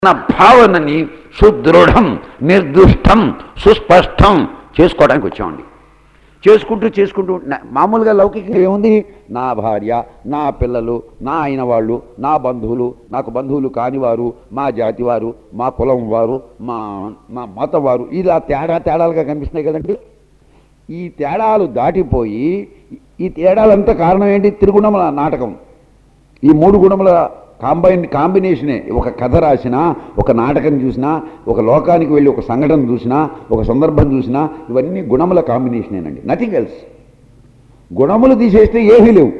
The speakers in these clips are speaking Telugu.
నా భావనని సుదృఢం నిర్దుష్టం సుస్పష్టం చేసుకోవడానికి వచ్చామండి చేసుకుంటూ చేసుకుంటూ నా- మామూలుగా లౌకికంగా ఏముంది నా భార్య నా పిల్లలు నా అయిన వాళ్ళు నా బంధువులు నాకు బంధువులు కానివారు మా జాతి వారు మా కులం వారు మా మా మతం వారు ఇలా తేడా తేడాలుగా కనిపిస్తున్నాయి కదండి ఈ తేడాలు దాటిపోయి ఈ తేడాలంతా కారణం ఏంటి త్రిగుణముల నాటకం ఈ మూడు గుణముల కాంబైన్ కాంబినేషనే ఒక కథ రాసినా ఒక నాటకం చూసినా ఒక లోకానికి వెళ్ళి ఒక సంఘటన చూసినా ఒక సందర్భం చూసినా ఇవన్నీ గుణముల కాంబినేషనేనండి నథింగ్ ఎల్స్ గుణములు తీసేస్తే ఏమీ లేవు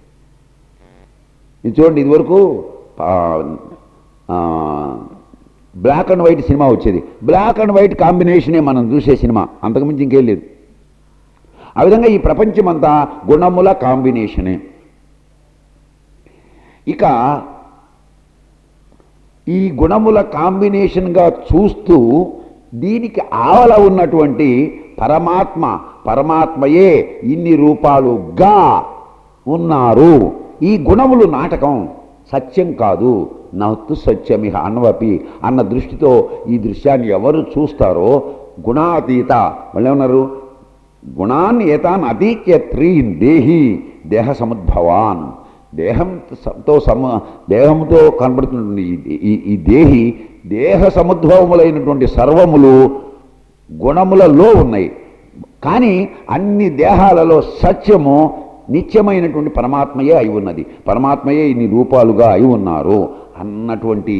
ఇది చూడండి ఇదివరకు బ్లాక్ అండ్ వైట్ సినిమా వచ్చేది బ్లాక్ అండ్ వైట్ కాంబినేషనే మనం చూసే సినిమా అంతకుమించి ఇంకేం లేదు ఆ విధంగా ఈ ప్రపంచమంతా గుణముల కాంబినేషనే ఇక ఈ గుణముల కాంబినేషన్గా చూస్తూ దీనికి ఆవల ఉన్నటువంటి పరమాత్మ పరమాత్మయే ఇన్ని రూపాలుగా ఉన్నారు ఈ గుణములు నాటకం సత్యం కాదు నత్తు సత్యమిహ అన్వపి అన్న దృష్టితో ఈ దృశ్యాన్ని ఎవరు చూస్తారో గుణాతీత మళ్ళీ ఏమన్నారు గుణాన్ని ఏతాన్ అతీత్య త్రీన్ దేహి దేహ సముద్భవాన్ దేహంతో సమ దేహంతో కనబడుతున్నటువంటి ఈ- ఈ ఈ దేహి దేహ సముద్భవములైనటువంటి సర్వములు గుణములలో ఉన్నాయి కానీ అన్ని దేహాలలో సత్యము నిత్యమైనటువంటి పరమాత్మయే అయి ఉన్నది పరమాత్మయే ఇన్ని రూపాలుగా అయి ఉన్నారు అన్నటువంటి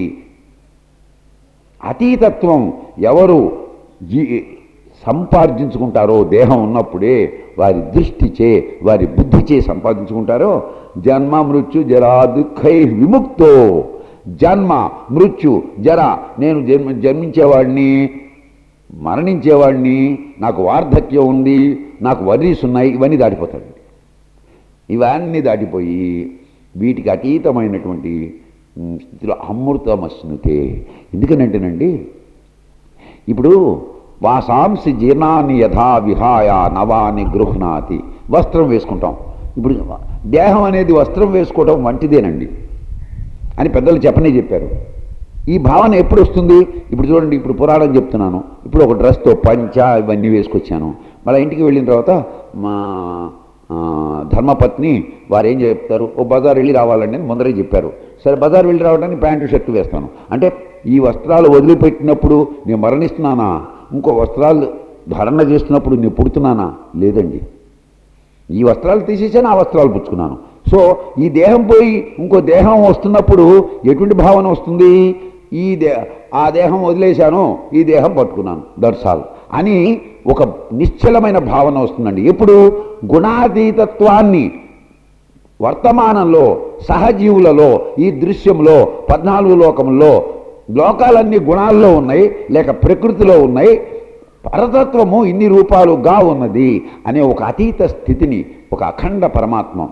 అతీతత్వం ఎవరు జీ సంపార్జించుకుంటారో దేహం ఉన్నప్పుడే వారి దృష్టిచే వారి బుద్ధిచే సంపాదించుకుంటారో జన్మ మృత్యు జరా దుఃఖై విముక్తో జన్మ మృత్యు జర నేను జన్మ జన్మించేవాడిని మరణించేవాడిని నాకు వార్ధక్యం ఉంది నాకు వర్రీస్ ఉన్నాయి ఇవన్నీ దాటిపోతాడు ఇవన్నీ దాటిపోయి వీటికి అతీతమైనటువంటి ఉమ్, స్థితిలో అమృతమస్నుతే ఎందుకనంటేనండి ఇప్పుడు వాసాంసి జీర్ణాన్ని యథా విహాయ నవాని గృహ్ణాతి వస్త్రం వేసుకుంటాం ఇప్పుడు దేహం అనేది వస్త్రం వేసుకోవడం వంటిదేనండి అని పెద్దలు చెప్పనే చెప్పారు ఈ భావన ఎప్పుడు వస్తుంది ఇప్పుడు చూడండి ఇప్పుడు పురాణం చెప్తున్నాను ఇప్పుడు ఒక డ్రెస్తో పంచ ఇవన్నీ వేసుకొచ్చాను మళ్ళీ ఇంటికి వెళ్ళిన తర్వాత మా ఆ, ధర్మపత్ని వారు ఏం చెప్తారు ఓ బజార్ వెళ్ళి రావాలండి అని ముందరే చెప్పారు సరే బజార్ వెళ్ళి రావడానికి ప్యాంటు షర్టు వేస్తాను అంటే ఈ వస్త్రాలు వదిలిపెట్టినప్పుడు నేను మరణిస్తున్నానా ఇంకో వస్త్రాలు ధారణ చేస్తున్నప్పుడు నేను పుడుతున్నానా లేదండి ఈ వస్త్రాలు తీసేసాను ఆ వస్త్రాలు పుచ్చుకున్నాను సో ఈ దేహం పోయి ఇంకో దేహం వస్తున్నప్పుడు ఎటువంటి భావన వస్తుంది ఈ దే ఆ దేహం వదిలేశాను ఈ దేహం పట్టుకున్నాను దట్స్ ఆల్ అని ఒక నిశ్చలమైన భావన వస్తుందండి ఎప్పుడు గుణాతీతత్వాన్ని వర్తమానంలో సహజీవులలో ఈ దృశ్యంలో పద్నాలుగు లోకముల్లో లోకాలన్నీ గుణాల్లో ఉన్నాయి లేక ప్రకృతిలో ఉన్నాయి పరతత్వము ఇన్ని రూపాలుగా ఉన్నది అనే ఒక అతీత స్థితిని ఒక అఖండ పరమాత్మ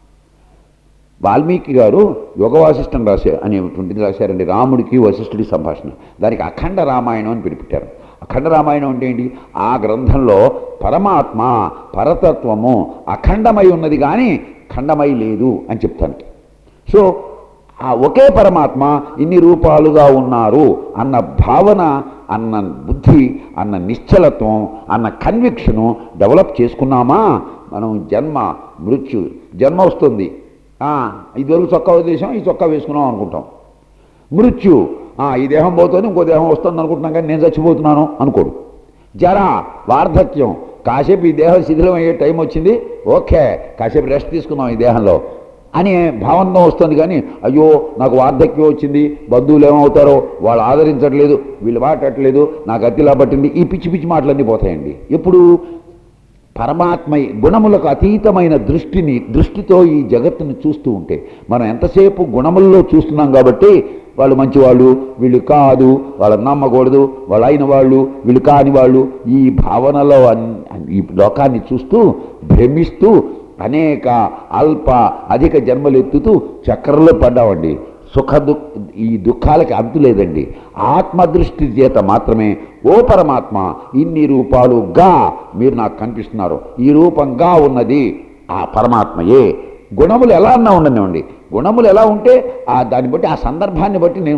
వాల్మీకి గారు యోగ వాసిష్టం రాసే అనేటువంటిది రాశారండి రాముడికి వశిష్ఠుడి సంభాషణ దానికి అఖండ రామాయణం అని పేరు పెట్టారు అఖండ రామాయణం అంటే ఏంటి ఆ గ్రంథంలో పరమాత్మ పరతత్వము అఖండమై ఉన్నది కానీ ఖండమై లేదు అని చెప్తాను సో ఆ ఒకే పరమాత్మ ఇన్ని రూపాలుగా ఉన్నారు అన్న భావన అన్న బుద్ధి అన్న నిశ్చలత్వం అన్న కన్విక్షను డెవలప్ చేసుకున్నామా మనం జన్మ మృత్యు జన్మ వస్తుంది ఆ, ఇదివరకు చొక్కా వదిలేసాం ఈ చొక్కా వేసుకున్నాం అనుకుంటాం మృత్యు ఆ, ఈ దేహం పోతుంది ఇంకో దేహం వస్తుంది అనుకుంటున్నాం కానీ నేను చచ్చిపోతున్నాను అనుకోడు జర వార్ధక్యం కాసేపు ఈ దేహం శిథిలం అయ్యే టైం వచ్చింది ఓకే కాసేపు రెస్ట్ తీసుకుందాం ఈ దేహంలో అనే భావనతో వస్తుంది కానీ అయ్యో నాకు వార్ధక్యం వచ్చింది బంధువులు ఏమవుతారో వాళ్ళు ఆదరించట్లేదు వీళ్ళు మాట్లాడట్లేదు నాకు అతిలా పట్టింది ఈ పిచ్చి పిచ్చి మాటలన్నీ పోతాయండి ఎప్పుడు పరమాత్మ గుణములకు అతీతమైన దృష్టిని దృష్టితో ఈ జగత్తును చూస్తూ ఉంటే మనం ఎంతసేపు గుణముల్లో చూస్తున్నాం కాబట్టి వాళ్ళు మంచివాళ్ళు వీళ్ళు కాదు వాళ్ళని నమ్మకూడదు వాళ్ళు అయిన వాళ్ళు వీళ్ళు కాని వాళ్ళు ఈ భావనలో అన్- ఈ లోకాన్ని చూస్తూ భ్రమిస్తూ అనేక అల్ప అధిక జన్మలు ఎత్తుతూ చక్రంలో పడ్డామండి సుఖ దుఃఖ ఈ దుఃఖాలకి అంతు లేదండి ఆత్మదృష్టి చేత మాత్రమే ఓ పరమాత్మ ఇన్ని రూపాలుగా మీరు నాకు కనిపిస్తున్నారు ఈ రూపంగా ఉన్నది ఆ పరమాత్మయే గుణములు ఎలా అన్నా ఉండనివ్వండి గుణములు ఎలా ఉంటే ఆ దాన్ని బట్టి ఆ సందర్భాన్ని బట్టి నేను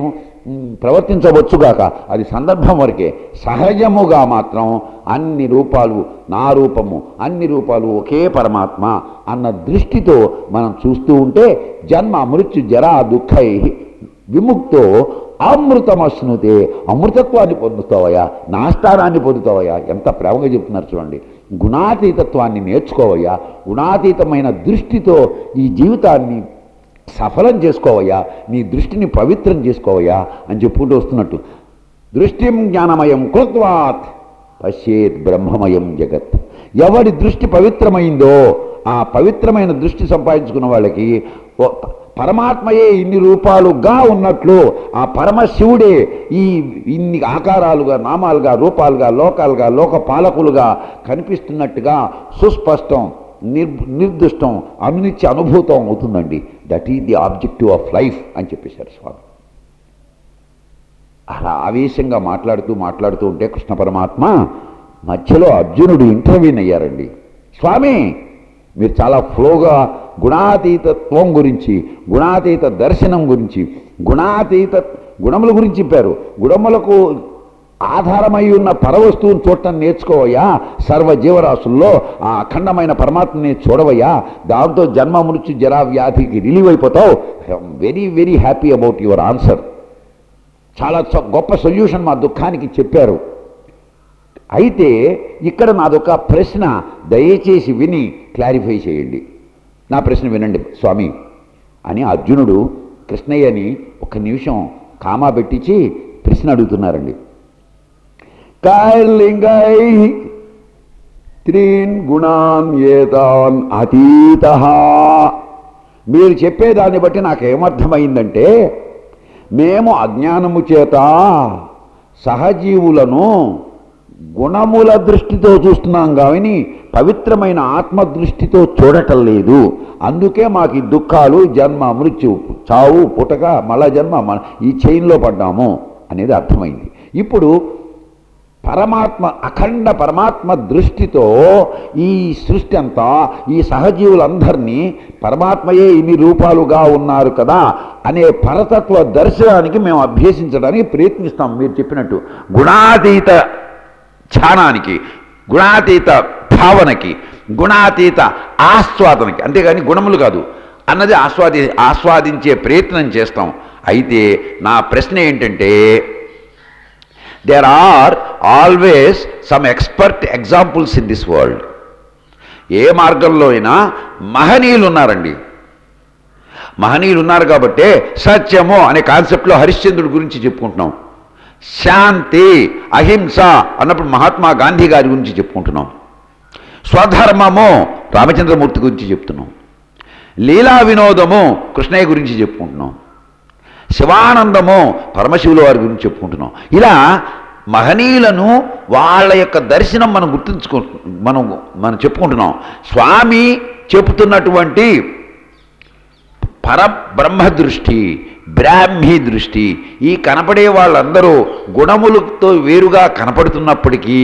ఉమ్, ప్రవర్తించవచ్చుగాక అది సందర్భం వరకే సహజముగా మాత్రం అన్ని రూపాలు నా రూపము అన్ని రూపాలు ఒకే పరమాత్మ అన్న దృష్టితో మనం చూస్తూ ఉంటే జన్మ మృత్యు జరా దుఃఖై విముక్తో అమృతమశ్నుతే అమృతత్వాన్ని పొందుతావయ్యా నాష్టారాన్ని పొందుతావయ్యా ఎంత ప్రేమగా చెప్తున్నారు చూడండి గుణాతీతత్వాన్ని నేర్చుకోవయ్యా గుణాతీతమైన దృష్టితో ఈ జీవితాన్ని సఫలం చేసుకోవయ్యా నీ దృష్టిని పవిత్రం చేసుకోవయ్యా అని చెప్పుకుంటూ వస్తున్నట్టు దృష్టిం జ్ఞానమయం కృత్వాత్ పశ్యేత్ బ్రహ్మమయం జగత్ ఎవడి దృష్టి పవిత్రమైందో ఆ పవిత్రమైన దృష్టి సంపాదించుకున్న వాళ్ళకి ఓ పరమాత్మయే ఇన్ని రూపాలుగా ఉన్నట్లు ఆ పరమశివుడే ఈ ఇన్ని ఆకారాలుగా నామాలుగా రూపాలుగా లోకాలుగా లోక పాలకులుగా కనిపిస్తున్నట్టుగా సుస్పష్టం నిర్ నిర్దిష్టం అనిత్య అనుభూతం అవుతుందండి that is the objective of life అని చెప్పేశారు స్వామి అలా ఆవేశంగా మాట్లాడుతూ మాట్లాడుతూ ఉంటే కృష్ణ పరమాత్మ మధ్యలో అర్జునుడు ఇంటర్వ్యూన్ అయ్యారండి స్వామి మీరు చాలా ఫ్లోగా గుణాతీతత్వం గురించి గుణాతీత దర్శనం గురించి గుణాతీత గుణముల గురించి చెప్పారు గుణములకు ఆధారమై ఉన్న పరవస్తువుని చూడటం నేర్చుకోవయ్యా సర్వ జీవరాశుల్లో ఆ అఖండమైన పరమాత్మని చూడవయ్యా దాంతో జన్మ మృత్యు జరా వ్యాధికి రిలీవ్ అయిపోతావు very very happy about your answer చాలా చ- గొప్ప సొల్యూషన్ మా దుఃఖానికి చెప్పారు అయితే ఇక్కడ నాదొక ప్రశ్న దయచేసి విని క్లారిఫై చేయండి నా ప్రశ్న వినండి స్వామి అని అర్జునుడు కృష్ణయ్యని ఒక నిమిషం కామా పెట్టించి ప్రశ్న అడుగుతున్నారండి కైర్లింగై త్రీన్ గుణాన్ ఏతాన్ అతీత మీరు చెప్పేదాన్ని బట్టి నాకు ఏమర్థమైందంటే మేము అజ్ఞానము చేత సహజీవులను గుణముల దృష్టితో చూస్తున్నాం కానీ పవిత్రమైన ఆత్మ దృష్టితో చూడటం లేదు అందుకే మాకు ఈ దుఃఖాలు జన్మ మృత్యు చావు పుటక మళ్ళా జన్మ మన ఈ చైన్లో పడ్డాము అనేది అర్థమైంది ఇప్పుడు పరమాత్మ అఖండ పరమాత్మ దృష్టితో ఈ సృష్టి అంతా ఈ సహజీవులందరినీ పరమాత్మయే ఇన్ని రూపాలుగా ఉన్నారు కదా అనే పరతత్వ దర్శనానికి మేము అభ్యసించడానికి ప్రయత్నిస్తాం మీరు చెప్పినట్టు గుణాతీత ధ్యానానికి గుణాతీత భావనకి గుణాతీత ఆస్వాదనకి అంతేగాని గుణములు కాదు అన్నది ఆస్వాది ఆస్వాదించే ప్రయత్నం చేస్తాం అయితే నా ప్రశ్న ఏంటంటే there are always some expert examples in this world ఏ మార్గంలో అయినా మహనీయులు ఉన్నారండి మహనీయులు ఉన్నారు కాబట్టే సత్యము అనే కాన్సెప్ట్లో హరిశ్చంద్రుడి గురించి చెప్పుకుంటున్నాం శాంతి అహింస అన్నప్పుడు మహాత్మా గాంధీ గారి గురించి చెప్పుకుంటున్నాం స్వధర్మము రామచంద్రమూర్తి గురించి చెప్తున్నాం లీలా వినోదము కృష్ణయ్య గురించి చెప్పుకుంటున్నాం శివానందము పరమశివుల వారి గురించి చెప్పుకుంటున్నాం ఇలా మహనీయులను వాళ్ళ యొక్క దర్శనం మనం గుర్తుంచుకో మనం మనం చెప్పుకుంటున్నాం స్వామి చెబుతున్నటువంటి పరబ్రహ్మ దృష్టి బ్రాహ్మీ దృష్టి ఈ కనపడే వాళ్ళందరూ గుణములతో వేరుగా కనపడుతున్నప్పటికీ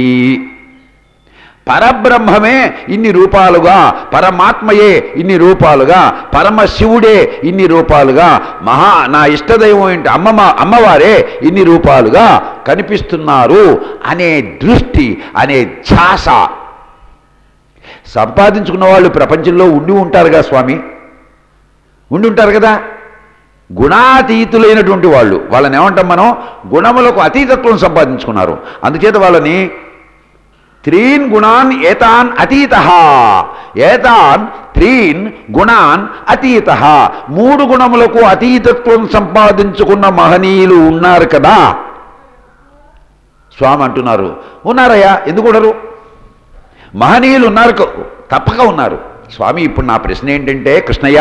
పరబ్రహ్మమే ఇన్ని రూపాలుగా పరమాత్మయే ఇన్ని రూపాలుగా పరమశివుడే ఇన్ని రూపాలుగా మహా నా ఇష్టదైవం ఏంటి అమ్మమ్మ అమ్మవారే ఇన్ని రూపాలుగా కనిపిస్తున్నారు అనే దృష్టి అనే ఛాస సంపాదించుకున్న వాళ్ళు ప్రపంచంలో ఉండి ఉంటారుగా స్వామి ఉండి ఉంటారు కదా గుణాతీతులైనటువంటి వాళ్ళు వాళ్ళని ఏమంటాం మనం గుణములకు అతీతత్వం సంపాదించుకున్నారు అందుచేత వాళ్ళని త్రీన్ గుణాన్ ఏతాన్ అతీత ఏతాన్ త్రీన్ గుణాన్ అతీత మూడు గుణములకు అతీతత్వం సంపాదించుకున్న మహనీయులు ఉన్నారు కదా స్వామి అంటున్నారు ఉన్నారయ్యా ఎందుకు ఉండరు మహనీయులు ఉన్నారు క- తప్పక ఉన్నారు స్వామి ఇప్పుడు నా ప్రశ్న ఏంటంటే కృష్ణయ్య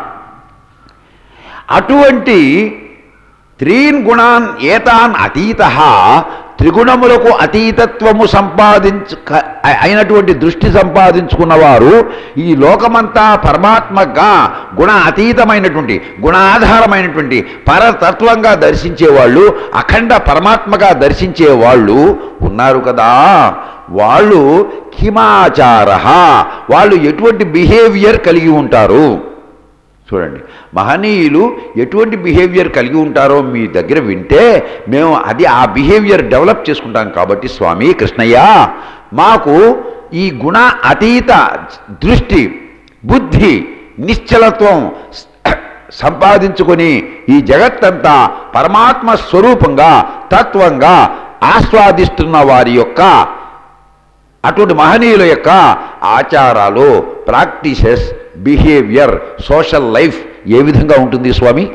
అటువంటి త్రీన్ గుణాన్ ఏతాన్ అతీత త్రిగుణములకు అతీతత్వము సంపాదించు క- అ- అయినటువంటి దృష్టి సంపాదించుకున్నవారు ఈ లోకమంతా పరమాత్మగా గుణ అతీతమైనటువంటి గుణాధారమైనటువంటి పరతత్వంగా దర్శించేవాళ్ళు అఖండ పరమాత్మగా దర్శించే వాళ్ళు ఉన్నారు కదా వాళ్ళు కిమాచార వాళ్ళు ఎటువంటి బిహేవియర్ కలిగి ఉంటారు చూడండి మహనీయులు ఎటువంటి బిహేవియర్ కలిగి ఉంటారో మీ దగ్గర వింటే మేము అది ఆ బిహేవియర్ డెవలప్ చేసుకుంటాం కాబట్టి స్వామి కృష్ణయ్య మాకు ఈ గుణ అతీత దృష్టి బుద్ధి నిశ్చలత్వం సంపాదించుకొని ఈ జగత్తంతా పరమాత్మ స్వరూపంగా తత్వంగా ఆస్వాదిస్తున్న వారి యొక్క అటువంటి మహనీయుల యొక్క ఆచారాలు ప్రాక్టీసెస్ బిహేవియర్ సోషల్ లైఫ్ ఏ విధంగా ఉంటుంది స్వామి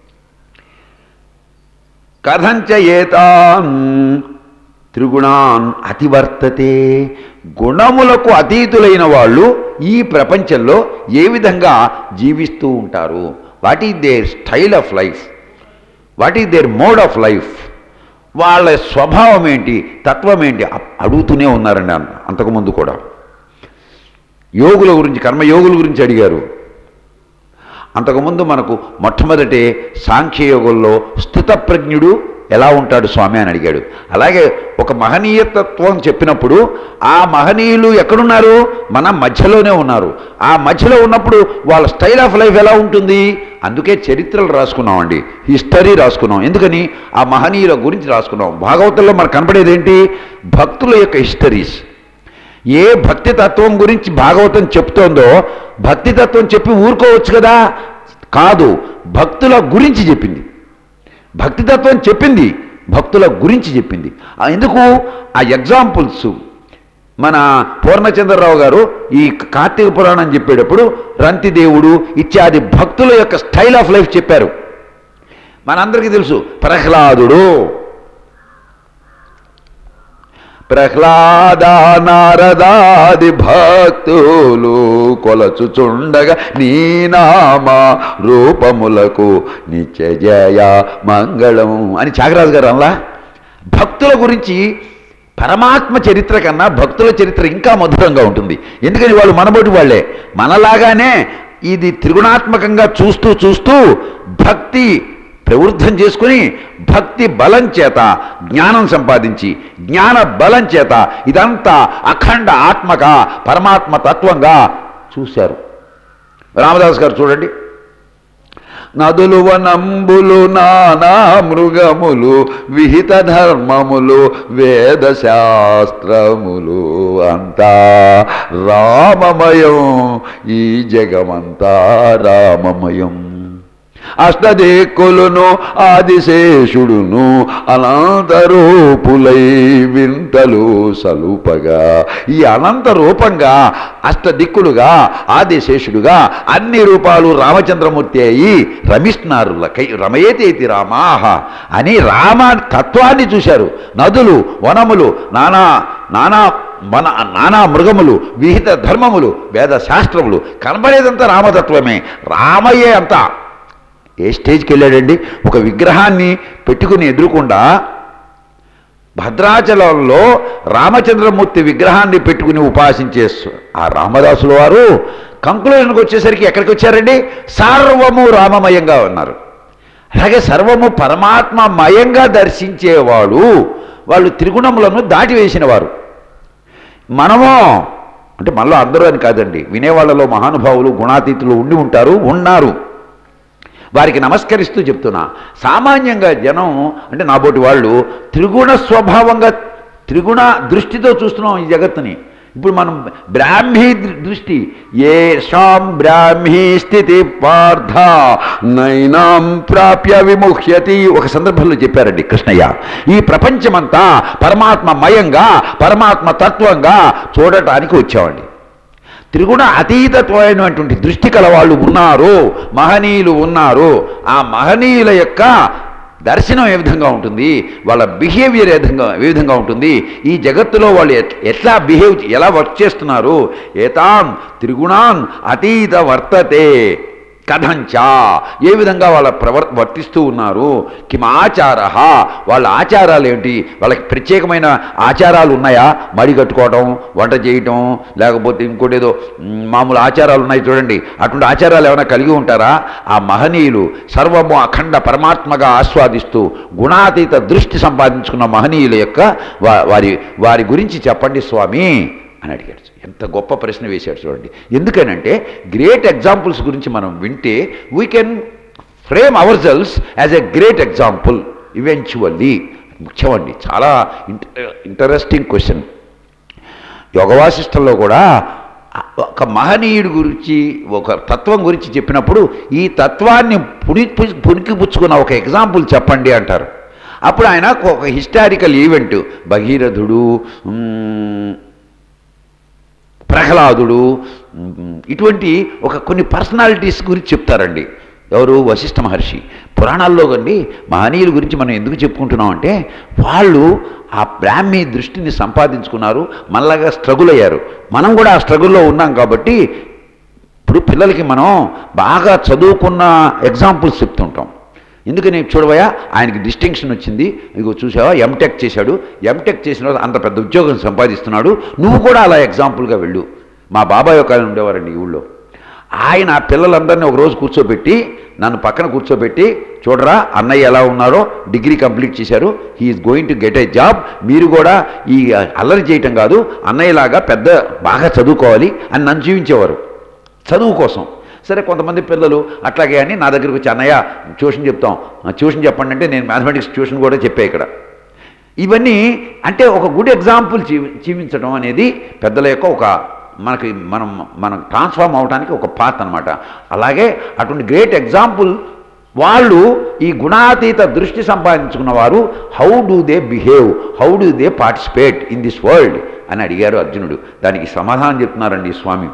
కథంచ ఏతాన్ త్రిగుణాన్ అతివర్తతే గుణములకు అతీతులైన వాళ్ళు ఈ ప్రపంచంలో ఏ విధంగా జీవిస్తూ ఉంటారు what is their style of life what is their mode of life వాళ్ళ స్వభావం ఏంటి తత్వం ఏంటి అ- అడుగుతూనే ఉన్నారండి అంత అంతకుముందు కూడా యోగుల గురించి కర్మయోగుల గురించి అడిగారు అంతకుముందు మనకు మొట్టమొదటి సాంఖ్యయోగంలో స్థితప్రజ్ఞుడు ఎలా ఉంటాడు స్వామి అని అడిగాడు అలాగే ఒక మహనీయతత్వం చెప్పినప్పుడు ఆ మహనీయులు ఎక్కడున్నారు మన మధ్యలోనే ఉన్నారు ఆ మధ్యలో ఉన్నప్పుడు వాళ్ళ స్టైల్ ఆఫ్ లైఫ్ ఎలా ఉంటుంది అందుకే చరిత్రలు రాసుకున్నామండి హిస్టరీ రాసుకున్నాం ఎందుకని ఆ మహనీయుల గురించి రాసుకున్నాం భాగవతంలో మనకు కనపడేది ఏంటి భక్తుల యొక్క హిస్టరీస్ ఏ భక్తి తత్వం గురించి భాగవతం చెప్తోందో భక్తి తత్వం చెప్పి ఊరుకోవచ్చు కదా కాదు భక్తుల గురించి చెప్పింది భక్తి తత్వం చెప్పింది భక్తుల గురించి చెప్పింది ఆ ఎందుకు ఆ ఎగ్జాంపుల్స్ మన పూర్ణచంద్రరావు గారు ఈ కార్తీక పురాణం చెప్పేటప్పుడు రంతిదేవుడు ఇత్యాది భక్తుల యొక్క స్టైల్ ఆఫ్ లైఫ్ చెప్పారు మనందరికీ తెలుసు ప్రహ్లాదుడు ప్రహ్లాద నారదాది భక్తులు కొలచుచుండగా నీ నామ రూపములకు నిత్య జయ మంగళం అని త్యాగరాజు గారు అలా భక్తుల గురించి పరమాత్మ చరిత్ర కన్నా భక్తుల చరిత్ర ఇంకా మధురంగా ఉంటుంది ఎందుకని వాళ్ళు మనబోటి వాళ్ళే మనలాగానే ఇది త్రిగుణాత్మకంగా చూస్తూ చూస్తూ భక్తి ప్రవృద్ధం చేసుకుని భక్తి బలం చేత జ్ఞానం సంపాదించి జ్ఞాన బలం చేత ఇదంతా అఖండ ఆత్మగా పరమాత్మ తత్వంగా చూశారు రామదాస్ గారు చూడండి నదులు వనంబులు నానా మృగములు విహిత ధర్మములు వేద శాస్త్రములు అంతా రామమయం ఈ జగమంతా రామమయం అష్టదిక్కులును ఆదిశేషుడును అనంతరూపులై వింతలు సలుపగా ఈ అనంత రూపంగా అష్టదిక్కులుగా ఆదిశేషుడుగా అన్ని రూపాలు రామచంద్రమూర్తి అయి రమిస్తున్నారు లకై రమయేతేతి రామాహ అని రామ తత్వాన్ని చూశారు నదులు వనములు నానా నానా మన నానా మృగములు విహిత ధర్మములు వేద శాస్త్రములు కనబడేదంతా రామతత్వమే రామయ్యే అంతా ఏ స్టేజ్కి వెళ్ళాడండి ఒక విగ్రహాన్ని పెట్టుకుని ఎదురుకుండా భద్రాచలంలో రామచంద్రమూర్తి విగ్రహాన్ని పెట్టుకుని ఉపాసించే స్వ- ఆ రామదాసుల వారు కంక్లూజన్కి వచ్చేసరికి ఎక్కడికి వచ్చారండి సర్వము రామమయంగా ఉన్నారు అలాగే సర్వము పరమాత్మమయంగా దర్శించేవాడు వాళ్ళు త్రిగుణములను దాటివేసిన వారు మనము అంటే మనలో అందరూ అని కాదండి వినేవాళ్ళలో మహానుభావులు గుణాతీతులు ఉండి ఉంటారు ఉన్నారు వారికి నమస్కరిస్తూ చెప్తున్నా సామాన్యంగా జనం అంటే నాబోటి వాళ్ళు త్రిగుణ స్వభావంగా త్రిగుణ దృష్టితో చూస్తున్నాం ఈ జగత్తుని ఇప్పుడు మనం బ్రాహ్మీ దృ- దృష్టి ఏ షాం బ్రాహ్మీ స్థితి పార్థ నైనాం ప్రాప్య విముహ్యతి ఒక సందర్భంలో చెప్పారండి కృష్ణయ్య ఈ ప్రపంచమంతా పరమాత్మ మయంగా పరమాత్మ తత్వంగా చూడటానికి వచ్చామండి త్రిగుణ అతీతత్వమైనటువంటి దృష్టి కల వాళ్ళు ఉన్నారు మహనీయులు ఉన్నారు ఆ మహనీయుల యొక్క దర్శనం ఏ విధంగా ఉంటుంది వాళ్ళ బిహేవియర్ ఏ విధంగా ఏ విధంగా ఉంటుంది ఈ జగత్తులో వాళ్ళు ఎట్- ఎట్లా బిహేవ్ ఎలా వర్క్ చేస్తున్నారు ఏతాం త్రిగుణాన్ అతీత వర్తతే కథంచా ఏ విధంగా వాళ్ళ ప్రవర్ వర్తిస్తూ ఉన్నారు కిమ ఆచార వాళ్ళ ఆచారాలు ఏంటి వాళ్ళకి ప్రత్యేకమైన ఆచారాలు ఉన్నాయా మడి కట్టుకోవటం వంట చేయటం లేకపోతే ఇంకోటి ఏదో మ్, మామూలు ఆచారాలు ఉన్నాయి చూడండి అటువంటి ఆచారాలు ఏమైనా కలిగి ఉంటారా ఆ మహనీయులు సర్వము అఖండ పరమాత్మగా ఆస్వాదిస్తూ గుణాతీత దృష్టి సంపాదించుకున్న మహనీయుల యొక్క వా- వారి వారి గురించి చెప్పండి స్వామి అని అడిగాడు ఎంత గొప్ప ప్రశ్న వేశాడు చూడండి ఎందుకనంటే గ్రేట్ ఎగ్జాంపుల్స్ గురించి మనం వింటే we can frame ourselves as a great example eventually ముఖ్యమండి చాలా ఇంటరెస్టింగ్ క్వశ్చన్ యోగవాసిష్టంలో కూడా ఒక మహనీయుడి గురించి ఒక తత్వం గురించి చెప్పినప్పుడు ఈ తత్వాన్ని పుని పునికి పుచ్చుకున్న ఒక ఎగ్జాంపుల్ చెప్పండి అంటారు అప్పుడు ఆయన ఒక హిస్టారికల్ ఈవెంట్ భగీరథుడు మ్, ప్రహ్లాదుడు మ్, ఇటువంటి ఒక కొన్ని పర్సనాలిటీస్ గురించి చెప్తారండి ఎవరు వశిష్ఠ మహర్షి పురాణాల్లో కండి మహనీయుల గురించి మనం ఎందుకు చెప్పుకుంటున్నాం అంటే వాళ్ళు ఆ బ్రాహ్మీ దృష్టిని సంపాదించుకున్నారు మనలాగా స్ట్రగుల్ అయ్యారు మనం కూడా ఆ స్ట్రగుల్లో ఉన్నాం కాబట్టి ఇప్పుడు పిల్లలకి మనం బాగా చదువుకున్న ఎగ్జాంపుల్స్ చెప్తుంటాం ఎందుకని చూడవయ్యా ఆయనకి డిస్టింక్షన్ వచ్చింది ఇగో చూసావా ఎంటెక్ చేశాడు ఎంటెక్ చేసిన తర్వాత అంత పెద్ద ఉద్యోగం సంపాదిస్తున్నాడు నువ్వు కూడా అలా ఎగ్జాంపుల్గా వెళ్ళు మా బాబాయ్ ఒక ఆయన ఉండేవారండి ఈ ఊళ్ళో ఆయన ఆ పిల్లలందరినీ ఒక రోజు కూర్చోబెట్టి నన్ను పక్కన కూర్చోబెట్టి చూడరా అన్నయ్య ఎలా ఉన్నారో డిగ్రీ కంప్లీట్ చేశారు he's going to get a job మీరు కూడా ఈ అల్లరి చేయటం కాదు అన్నయ్యలాగా పెద్ద బాగా చదువుకోవాలి అని నన్ను జీవించేవారు చదువు కోసం సరే కొంతమంది పిల్లలు అట్లాగే అని నా దగ్గరికి వచ్చి అన్నయ్య ట్యూషన్ చెప్తాం ట్యూషన్ చెప్పండి అంటే నేను మ్యాథమెటిక్స్ ట్యూషన్ కూడా చెప్పే ఇక్కడ ఇవన్నీ అంటే ఒక గుడ్ ఎగ్జాంపుల్ జీవి జీవించడం అనేది పెద్దల యొక్క ఒక మనకి మనం మనం ట్రాన్స్ఫార్మ్ అవడానికి ఒక పాత్ అనమాట అలాగే అటువంటి గ్రేట్ ఎగ్జాంపుల్ వాళ్ళు ఈ గుణాతీత దృష్టి సంపాదించుకున్న వారు how do they behave how do they participate in this world అని అడిగారు అర్జునుడు దానికి సమాధానం చెప్తున్నారండి ఈ స్వామి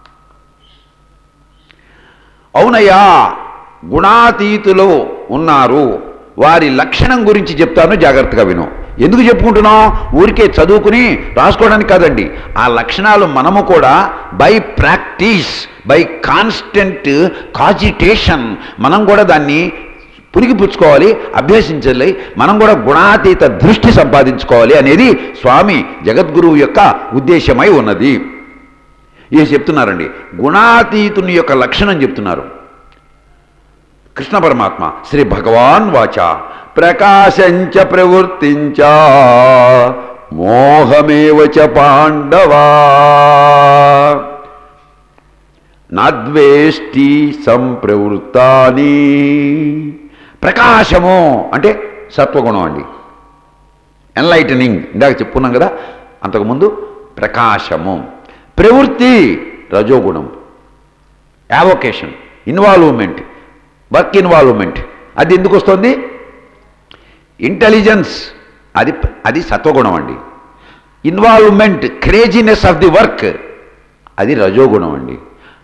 అవునయ్యా గుణాతీతులు ఉన్నారు వారి లక్షణం గురించి చెప్తాను జాగ్రత్తగా విను ఎందుకు చెప్పుకుంటున్నాం ఊరికే చదువుకుని రాసుకోవడానికి కాదండి ఆ లక్షణాలు మనము కూడా by practice by constant cogitation మనం కూడా దాన్ని పురిగిపుచ్చుకోవాలి అభ్యసించాలి మనం కూడా గుణాతీత దృష్టి సంపాదించుకోవాలి అనేది స్వామి జగద్గురువు యొక్క ఉద్దేశమై ఉన్నది ఇది చెప్తున్నారండి గుణాతీతుని యొక్క లక్షణం చెప్తున్నారు కృష్ణ పరమాత్మ శ్రీ భగవాన్ వాచ ప్రకాశంచ ప్రవృత్తించ మోహమేవ చ పాండవా నద్వేష్టి సంప్రవృత్తాని ప్రకాశము అంటే సత్వగుణం అండి ఎన్లైటనింగ్ ఇందాక చెప్పుకున్నాం కదా అంతకుముందు ప్రకాశము ప్రవృత్తి రజోగుణం యావొకేషన్ ఇన్వాల్వ్మెంట్ వర్క్ ఇన్వాల్వ్మెంట్ అది ఎందుకు వస్తుంది ఇంటెలిజెన్స్ అది అది సత్వగుణం అండి involvement craziness of the work అది రజోగుణం అండి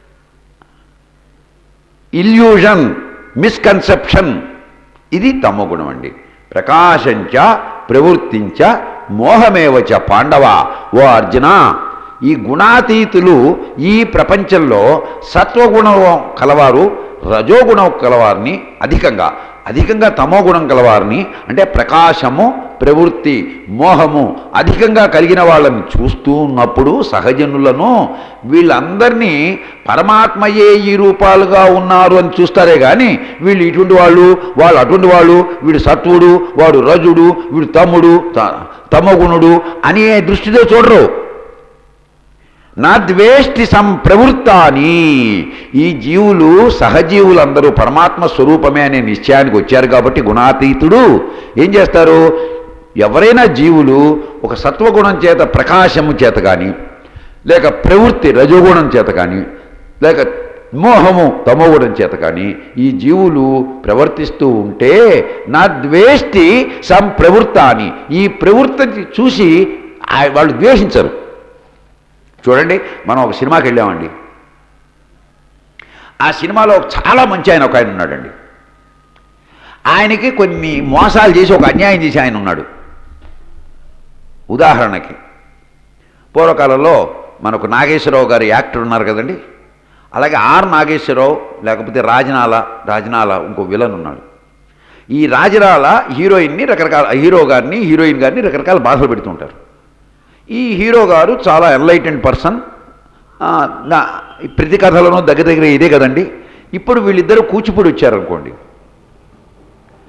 ఇల్యూషన్ మిస్కన్సెప్షన్ ఇది తమోగుణం అండి ప్రకాశంచ ప్రవృత్తించ మోహమేవచ పాండవ ఓ అర్జున ఈ గుణాతీతులు ఈ ప్రపంచంలో సత్వగుణం కలవారు రజోగుణం కలవారిని అధికంగా అధికంగా తమోగుణం కలవారిని అంటే ప్రకాశము ప్రవృత్తి మోహము అధికంగా కలిగిన వాళ్ళని చూస్తూ ఉన్నప్పుడు సహజనులను వీళ్ళందరినీ పరమాత్మయే ఈ రూపాలుగా ఉన్నారు అని చూస్తారే కానీ వీళ్ళు ఇటువంటి వాళ్ళు వాళ్ళు అటువంటి వాళ్ళు వీడు సత్వుడు వాడు రజుడు వీడు తమ్ముడు త- తమోగుణుడు అనే దృష్టితో చూడరు నా ద్వేష్టి సంప్రవృత్తాని ఈ జీవులు సహజీవులందరూ పరమాత్మ స్వరూపమే అనే నిశ్చయానికి వచ్చారు కాబట్టి గుణాతీతుడు ఏం చేస్తారు ఎవరైనా జీవులు ఒక సత్వగుణం చేత ప్రకాశము చేత కానీ లేక ప్రవృత్తి రజోగుణం చేత కానీ లేక మోహము తమోగుణం చేత కానీ ఈ జీవులు ప్రవర్తిస్తూ ఉంటే నా ద్వేష్టి సంప్రవృత్తాని ఈ ప్రవృత్తిని చూసి ఆ- వాళ్ళు ద్వేషించరు చూడండి మనం ఒక సినిమాకి వెళ్ళామండి ఆ సినిమాలో చాలా మంచి ఆయన ఒక ఆయన ఉన్నాడండి ఆయనకి కొన్ని మోసాలు చేసి ఒక అన్యాయం చేసి ఆయన ఉన్నాడు ఉదాహరణకి పూర్వకాలంలో మనకు నాగేశ్వరరావు గారు యాక్టర్ ఉన్నారు కదండి అలాగే ఆర్ నాగేశ్వరరావు లేకపోతే రాజనాల రాజనాల ఇంకో విలన్ ఉన్నాడు ఈ రాజనాల హీరోయిన్ని రకరకాల హీరో గారిని హీరోయిన్ గారిని రకరకాల బాధలు పెడుతుంటారు ఈ హీరో గారు చాలా ఎన్లైటెండ్ పర్సన్ ప్రతి కథలోనూ దగ్గర దగ్గర ఇదే కదండి ఇప్పుడు వీళ్ళిద్దరూ కూచిపూడి వచ్చారనుకోండి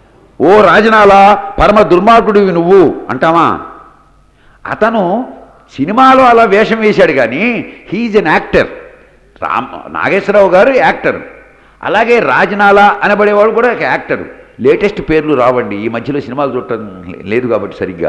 ఓ రాజనాల పరమ దుర్మార్గుడివి నువ్వు అంటావా అతను సినిమాలో అలా వేషం వేశాడు కానీ he's an actor Ram Nageswara Rao గారు యాక్టర్ అలాగే రాజనాల అనబడేవాడు కూడా ఒక యాక్టర్ లేటెస్ట్ పేర్లు రావండి ఈ మధ్యలో సినిమాలు చూడటం లేదు కాబట్టి సరిగ్గా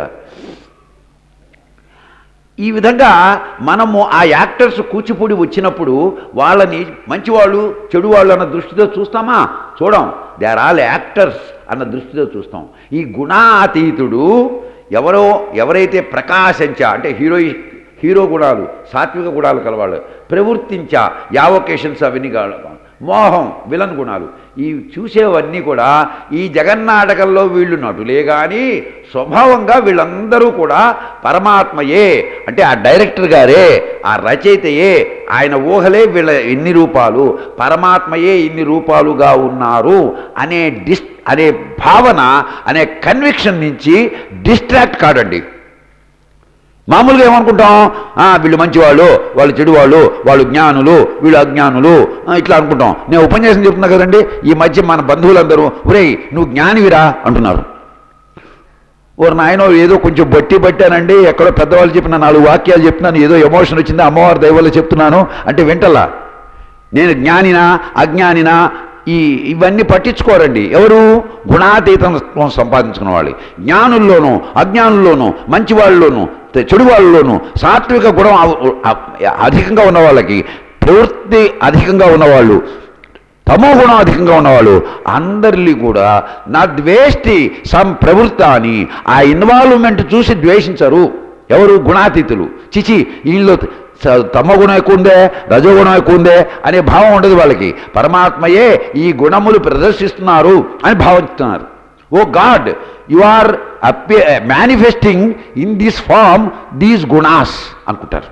ఈ విధంగా మనము ఆ యాక్టర్స్ కూచిపూడి వచ్చినప్పుడు వాళ్ళని మంచివాళ్ళు చెడువాళ్ళు అన్న దృష్టితో చూస్తామా చూడం దే ఆర్ ఆల్ యాక్టర్స్ అన్న దృష్టితో చూస్తాం ఈ గుణాతీతుడు ఎవరో ఎవరైతే ప్రకాశించ అంటే హీరో హీరో గుణాలు సాత్విక గుణాలు కలవాళ్ళు ప్రవర్తించా యావొకేషన్స్ అవన్నీ కావాలి మోహం విలన్ గుణాలు ఈ చూసేవన్నీ కూడా ఈ జగన్నాటకంలో వీళ్ళు నటులే కానీ స్వభావంగా వీళ్ళందరూ కూడా పరమాత్మయే అంటే ఆ డైరెక్టర్ గారే ఆ రచయితయే ఆయన ఊహలే వీళ్ళ ఇన్ని రూపాలు పరమాత్మయే ఇన్ని రూపాలుగా ఉన్నారు అనే డిస్ అనే భావన అనే కన్విక్షన్ నుంచి డిస్ట్రాక్ట్ కాడండి మామూలుగా ఏమనుకుంటాం ఆ, వీళ్ళు మంచివాళ్ళు వాళ్ళు చెడువాళ్ళు వాళ్ళు జ్ఞానులు వీళ్ళు అజ్ఞానులు ఆ, ఇట్లా అనుకుంటాం నేను ఉపన్యాసం చెప్తున్నా కదండి ఈ మధ్య మన బంధువులందరూ ఒరేయ్ నువ్వు జ్ఞానివిరా అంటున్నారు ఓరు నాయన ఏదో కొంచెం బట్టి పట్టానండి ఎక్కడో పెద్దవాళ్ళు చెప్పిన నాలుగు వాక్యాలు చెప్తున్నాను ఏదో ఎమోషన్ వచ్చింది అమ్మవారి దయవల్ల చెప్తున్నాను అంటే వింటలా నేను జ్ఞానినా అజ్ఞానినా ఈ ఇవన్నీ పట్టించుకోరండి ఎవరు గుణాతీతం సంపాదించుకున్న వాళ్ళు జ్ఞానుల్లోనూ అజ్ఞానుల్లోనూ మంచి వాళ్ళలోనూ తె- చెడు వాళ్ళలోనూ సాత్విక గుణం అవ- అ- అధికంగా ఉన్న వాళ్ళకి ప్రవృత్తి అధికంగా ఉన్నవాళ్ళు తమో గుణం అధికంగా ఉన్నవాళ్ళు అందరినీ కూడా నా ద్వేష్టి సం ప్రవృత్త అని ఆ ఇన్వాల్వ్మెంట్ చూసి ద్వేషించరు ఎవరు గుణాతీతులు చిచి వీళ్ళు స- తమ గుణం ఎక్కువ ఉందే రజోగుణం ఎక్కువ ఉందే అనే భావం ఉండదు వాళ్ళకి పరమాత్మయే ఈ గుణములు ప్రదర్శిస్తున్నారు అని భావిస్తున్నారు ఓ గాడ్ యు ఆర్ అప్పే manifesting in this form these gunas అనుకుంటారు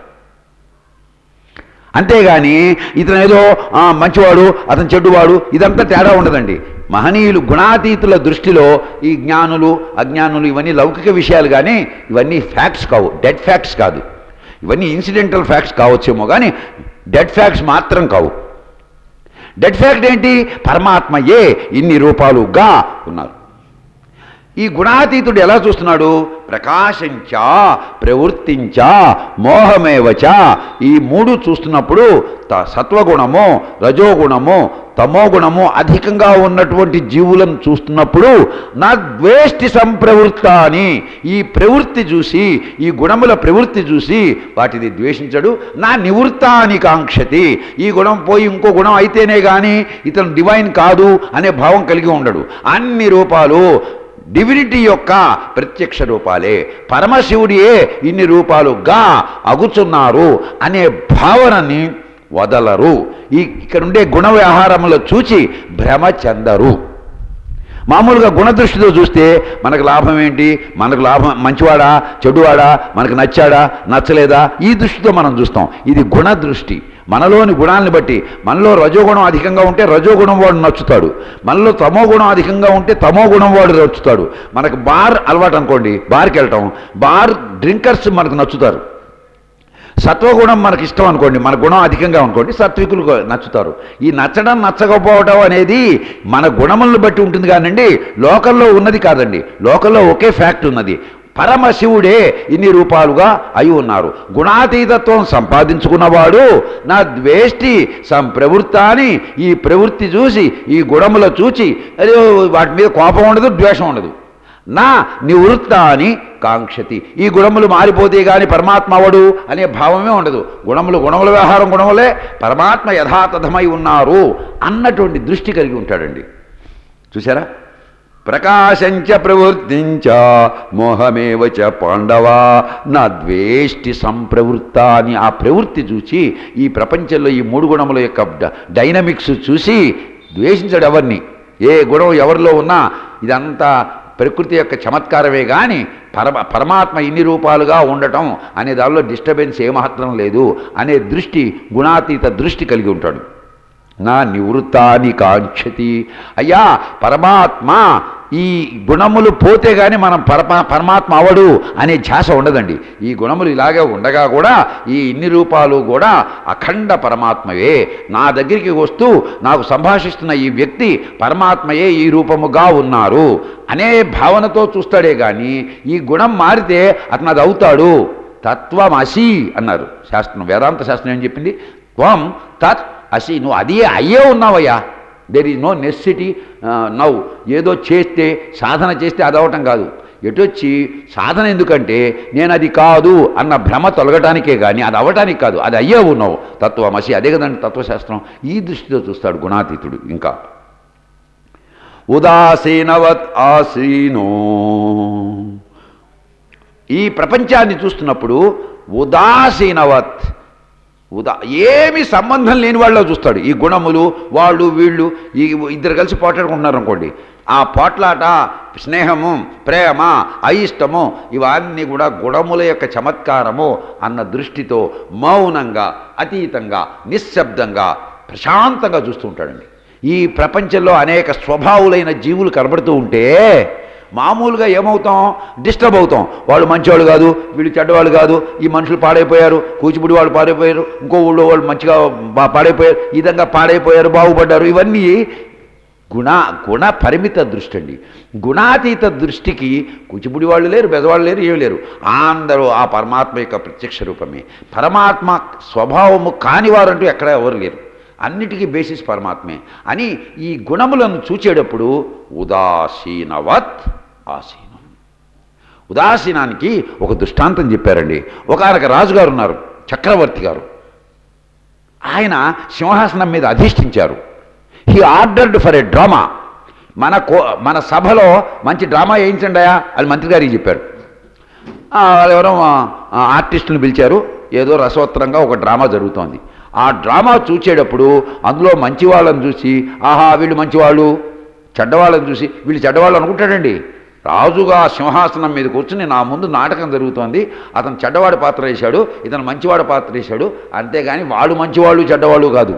అంతేగాని ఇతను ఏదో ఆ, మంచివాడు అతను చెడ్డువాడు ఇదంతా తేడా ఉండదండి మహనీయులు గుణాతీతుల దృష్టిలో ఈ జ్ఞానులు అజ్ఞానులు ఇవన్నీ లౌకిక విషయాలు కానీ ఇవన్నీ ఫ్యాక్ట్స్ కావు డెడ్ ఫ్యాక్ట్స్ కాదు ఇవన్నీ ఇన్సిడెంటల్ ఫ్యాక్ట్స్ కావచ్చేమో కానీ డెడ్ ఫ్యాక్ట్స్ మాత్రం కావు డెడ్ ఫ్యాక్ట్ ఏంటి పరమాత్మయే ఇన్ని రూపాలుగా ఉన్నారు ఈ గుణాతీతుడు ఎలా చూస్తున్నాడు ప్రకాశించా ప్రవృత్తించా మోహమేవచ ఈ మూడు చూస్తున్నప్పుడు త- సత్వగుణము రజోగుణము తమోగుణము అధికంగా ఉన్నటువంటి జీవులను చూస్తున్నప్పుడు నా ద్వేష్టి సంప్రవృత్త అని ఈ ప్రవృత్తి చూసి ఈ గుణముల ప్రవృత్తి చూసి వాటిని ద్వేషించడు నా నివృత్తాని కాంక్షతి ఈ గుణం పోయి ఇంకో గుణం అయితేనే కానీ ఇతను డివైన్ కాదు అనే భావం కలిగి ఉండడు అన్ని రూపాలు డివినిటీ యొక్క ప్రత్యక్ష రూపాలే పరమశివుడియే ఇన్ని రూపాలుగా అగుచున్నారు అనే భావనని వదలరు ఈ ఇక్కడుండే గుణ వ్యవహారములో చూచి భ్రమ చెందరు మామూలుగా గుణదృష్టితో చూస్తే మనకు లాభం ఏంటి మనకు లాభం మంచివాడా చెడువాడా మనకు నచ్చాడా నచ్చలేదా ఈ దృష్టితో మనం చూస్తాం ఇది గుణదృష్టి మనలోని గుణాలను బట్టి మనలో రజోగుణం అధికంగా ఉంటే రజోగుణం వాడు నచ్చుతాడు మనలో తమో గుణం అధికంగా ఉంటే తమో గుణం వాడు నచ్చుతాడు మనకు బార్ అలవాటు అనుకోండి బార్కి వెళ్ళటం బార్ డ్రింకర్స్ మనకు నచ్చుతారు సత్వగుణం మనకి ఇష్టం అనుకోండి మన గుణం అధికంగా అనుకోండి సాత్వికులు నచ్చుతారు ఈ నచ్చడం నచ్చకపోవడం అనేది మన గుణములను బట్టి ఉంటుంది కానండి లోకల్లో ఉన్నది కాదండి లోకల్లో ఒకే ఫ్యాక్ట్ ఉన్నది పరమశివుడే ఇన్ని రూపాలుగా అయి ఉన్నారు గుణాతీతత్వం సంపాదించుకున్నవాడు నా ద్వేష్టి సంప్రవృత్త అని ఈ ప్రవృత్తి చూసి ఈ గుణముల చూచి అదే వాటి మీద కోపం ఉండదు ద్వేషం ఉండదు నా నివృత్త అని కాంక్షతి ఈ గుణములు మారిపోతే గాని పరమాత్మ అవడు అనే భావమే ఉండదు గుణములు గుణముల వ్యవహారం గుణములే పరమాత్మ యథాతథమై ఉన్నారు అన్నటువంటి దృష్టి కలిగి ఉంటాడండి చూసారా ప్రకాశంచ ప్రవృత్తించ మోహమేవచ పాండవా నా ద్వేష్టి సంప్రవృత్త అని ఆ ప్రవృత్తి చూసి ఈ ప్రపంచంలో ఈ మూడు గుణముల యొక్క డ- డైనమిక్స్ చూసి ద్వేషించడు ఎవరిని ఏ గుణం ఎవరిలో ఉన్నా ఇదంతా ప్రకృతి యొక్క చమత్కారమే కానీ పరమ పరమాత్మ ఇన్ని రూపాలుగా ఉండటం అనే దానిలో డిస్టర్బెన్స్ ఏమాత్రం లేదు అనే దృష్టి గుణాతీత దృష్టి కలిగి ఉంటాడు నా నివృత్తాని కాంక్షతి అయ్యా పరమాత్మ ఈ గుణములు పోతే గాని మనం పరమా పరమాత్మ అవడు అనే ధ్యాస ఉండదండి ఈ గుణములు ఇలాగే ఉండగా కూడా ఈ ఇన్ని రూపాలు కూడా అఖండ పరమాత్మవే నా దగ్గరికి వస్తూ నాకు సంభాషిస్తున్న ఈ వ్యక్తి పరమాత్మయే ఈ రూపముగా ఉన్నారు అనే భావనతో చూస్తాడే కానీ ఈ గుణం మారితే అతను అది అవుతాడు తత్వమసి అన్నారు శాస్త్రం వేదాంత శాస్త్రం ఏం చెప్పింది త్వం తత్ అసి నువ్వు అదే అయ్యే ఉన్నావయ్యా దెర్ ఈజ్ నో నెసిటీ నవ్వు ఏదో చేస్తే సాధన చేస్తే అది అవటం కాదు ఎటొచ్చి సాధన ఎందుకంటే నేను అది కాదు అన్న భ్రమ తొలగటానికే కానీ అది అవ్వటానికి కాదు అది అయ్యే ఉన్నావు తత్వమసి అదే కదండి తత్వశాస్త్రం ఈ దృష్టితో చూస్తాడు గుణాతీతుడు ఇంకా ఉదాసీనవత్ ఆసీనో ఈ ప్రపంచాన్ని చూస్తున్నప్పుడు ఉదాసీనవత్ ఉదా ఏమి సంబంధం లేని వాళ్ళలో చూస్తాడు ఈ గుణములు వాళ్ళు వీళ్ళు ఈ ఇద్దరు కలిసి పోట్లాడుకుంటున్నారు అనుకోండి ఆ పోట్లాట స్నేహము ప్రేమ అయిష్టము ఇవన్నీ కూడా గుణముల యొక్క చమత్కారము అన్న దృష్టితో మౌనంగా అతీతంగా నిశ్శబ్దంగా ప్రశాంతంగా చూస్తూ ఉంటాడండి ఈ ప్రపంచంలో అనేక స్వభావులైన జీవులు కనబడుతూ ఉంటే మామూలుగా ఏమవుతాం డిస్టర్బ్ అవుతాం వాళ్ళు మంచివాళ్ళు కాదు వీళ్ళు చెడ్డవాళ్ళు కాదు ఈ మనుషులు పాడైపోయారు కూచిపూడి వాళ్ళు పాడైపోయారు ఇంకో ఊళ్ళో వాళ్ళు మంచిగా బా- పాడైపోయారు ఈ విధంగా పాడైపోయారు బాగుపడ్డారు ఇవన్నీ గుణ గుణ పరిమిత దృష్టి అండి గుణాతీత దృష్టికి కూచిపూడి వాళ్ళు లేరు బెదవాళ్ళు లేరు ఏమి లేరు అందరూ ఆ పరమాత్మ యొక్క ప్రత్యక్ష రూపమే పరమాత్మ స్వభావము కానివారంటూ ఎక్కడ ఎవరు లేరు అన్నిటికీ బేసిస్ పరమాత్మే అని ఈ గుణములను చూచేటప్పుడు ఉదాసీనవత్ ఆసీనం ఉదాసీనానికి ఒక దృష్టాంతం చెప్పారండి ఒకనొక రాజుగారు ఉన్నారు చక్రవర్తి గారు ఆయన సింహాసనం మీద అధిష్ఠించారు he ordered for a drama మన కో మన సభలో మంచి డ్రామా వేయించండి అయ్యా అని మంత్రి గారికి చెప్పారు ఆ, వాళ్ళు ఎవరో ఆ, ఆర్టిస్టులను పిలిచారు ఏదో రసవత్తరంగా ఒక డ్రామా జరుగుతోంది ఆ డ్రామా చూసేటప్పుడు అందులో మంచి వాళ్ళని చూసి ఆహా వీళ్ళు మంచివాళ్ళు చెడ్డవాళ్ళని చూసి వీళ్ళు చెడ్డవాళ్ళు అనుకుంటాడండి రాజుగా సింహాసనం మీద కూర్చుని నా ముందు నాటకం జరుగుతోంది అతను చెడ్డవాడి పాత్ర వేశాడు ఇతను మంచివాడి పాత్ర వేశాడు అంతేగాని వాళ్ళు మంచివాళ్ళు చెడ్డవాళ్ళు కాదు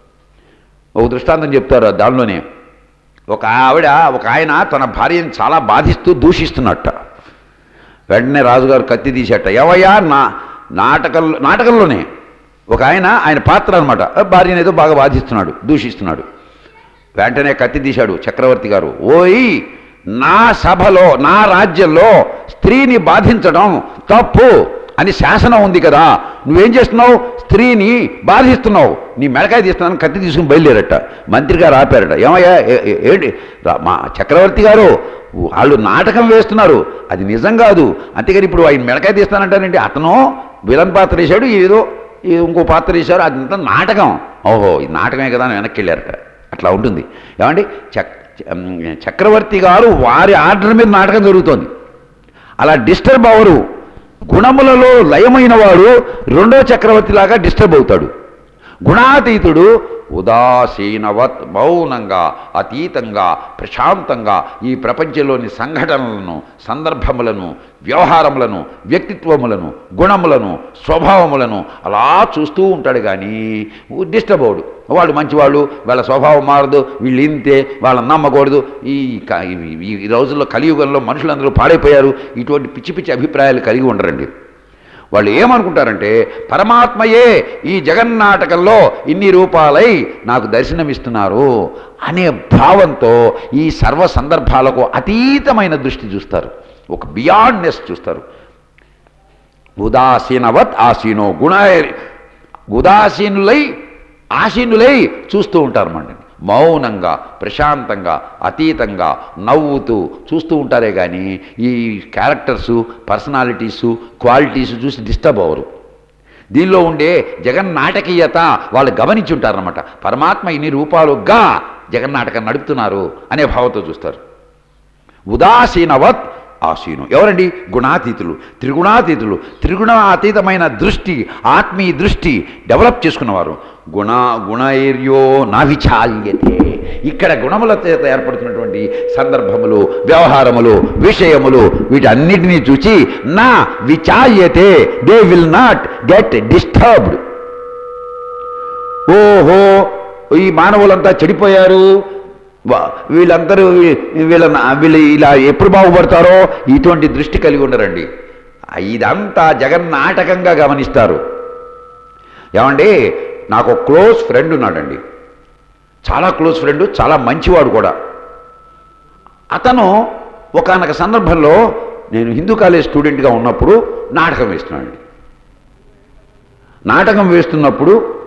ఒక దృష్టాంతం చెప్తారు దానిలోనే ఒక ఆవిడ ఒక ఆయన తన భార్యను చాలా బాధిస్తూ దూషిస్తున్నట్ట వెంటనే రాజుగారు కత్తి తీసేట ఏవయ్యా నా నాటకంలో నాటకంలోనే ఒక ఆయన ఆయన పాత్ర అనమాట భార్యను ఏదో బాగా బాధిస్తున్నాడు దూషిస్తున్నాడు వెంటనే కత్తి తీశాడు చక్రవర్తి గారు ఓయ్ నా సభలో నా రాజ్యంలో స్త్రీని బాధించడం తప్పు అని శాసనం ఉంది కదా నువ్వేం చేస్తున్నావు స్త్రీని బాధిస్తున్నావు నీ మెడకాయ తీస్తున్నాను కత్తి తీసుకుని బయలుదేరట మంత్రి గారు ఆపారట ఏమయ్యా ఏ- ఏ- ఏంటి రా- మా చక్రవర్తి గారు వాళ్ళు నాటకం వేస్తున్నారు అది నిజం కాదు అంతేగాని ఇప్పుడు ఆయన మెడకాయ తీస్తానంటారండి అతను విలన్ పాత్ర వేశాడు ఏదో ఈ ఇంకో పాత్ర వేశారు అదంతా నాటకం ఓహో ఇది నాటకమే కదా అని వెనక్కి వెళ్ళారట అట్లా ఉంటుంది ఏమండి చక్ ఉమ్, చక్రవర్తి గారు వారి ఆర్డర్ మీద నాటకం జరుగుతోంది అలా డిస్టర్బ్ అవరు గుణములలో లయమైన వాడు రెండో చక్రవర్తిలాగా డిస్టర్బ్ అవుతాడు గుణాతీతుడు ఉదాసీనవత్ మౌనంగా అతీతంగా ప్రశాంతంగా ఈ ప్రపంచంలోని సంఘటనలను సందర్భములను వ్యవహారములను వ్యక్తిత్వములను గుణములను స్వభావములను అలా చూస్తూ ఉంటాడు కానీ డిస్టర్బ్ అవడు వాళ్ళు మంచివాళ్ళు వాళ్ళ స్వభావం మారదు వీళ్ళు ఇంతే వాళ్ళని నమ్మకూడదు ఈ క- ఈ- ఈ రోజుల్లో కలియుగంలో మనుషులందరూ పాడైపోయారు ఇటువంటి పిచ్చి పిచ్చి అభిప్రాయాలు కలిగి ఉండరండి వాళ్ళు ఏమనుకుంటారంటే పరమాత్మయే ఈ జగన్నాటకంలో ఇన్ని రూపాలై నాకు దర్శనమిస్తున్నారు అనే భావంతో ఈ సర్వ సందర్భాలకు అతీతమైన దృష్టి చూస్తారు ఒక బియాండ్నెస్ చూస్తారు ఉదాసీనవత్ ఆసీనో గుణ ఉదాసీనులై ఆసీనులై చూస్తూ ఉంటారు మండి మౌనంగా ప్రశాంతంగా అతీతంగా నవ్వుతూ చూస్తూ ఉంటారే కానీ ఈ క్యారెక్టర్సు పర్సనాలిటీసు క్వాలిటీస్ చూసి డిస్టర్బ్ అవ్వరు దీనిలో ఉండే జగన్నాటకీయత వాళ్ళు గమనించి ఉంటారన్నమాట పరమాత్మ ఇన్ని రూపాలుగా జగన్నాటకం నడుపుతున్నారు అనే భావంతో చూస్తారు ఉదాసీనవత్ ఆసీను ఎవరండి గుణాతీతులు త్రిగుణాతీతులు త్రిగుణాతీతమైన దృష్టి ఆత్మీయ దృష్టి డెవలప్ చేసుకున్నవారు గుణ గుణైర్యో నా విచాల్యతే ఇక్కడ గుణముల చేత ఏర్పడుతున్నటువంటి సందర్భములు వ్యవహారములు విషయములు వీటన్నిటినీ చూచి నా విచాల్యతే they will not get disturbed ఓహో ఈ మానవులంతా చెడిపోయారు వా- వీళ్ళందరూ వీ- వీళ్ళ వీళ్ళు ఇలా ఎప్పుడు బాగుపడతారో ఇటువంటి దృష్టి కలిగి ఉండరండి ఇదంతా జగన్నాటకంగా గమనిస్తారు ఏమండి నాకు ఒక క్లోజ్ ఫ్రెండ్ ఉన్నాడండి చాలా క్లోజ్ ఫ్రెండ్ చాలా మంచివాడు కూడా అతను ఒకనొక సందర్భంలో నేను హిందూ కాలేజ్ స్టూడెంట్గా ఉన్నప్పుడు నాటకం వేస్తున్నానండి నాటకం వేస్తున్నప్పుడు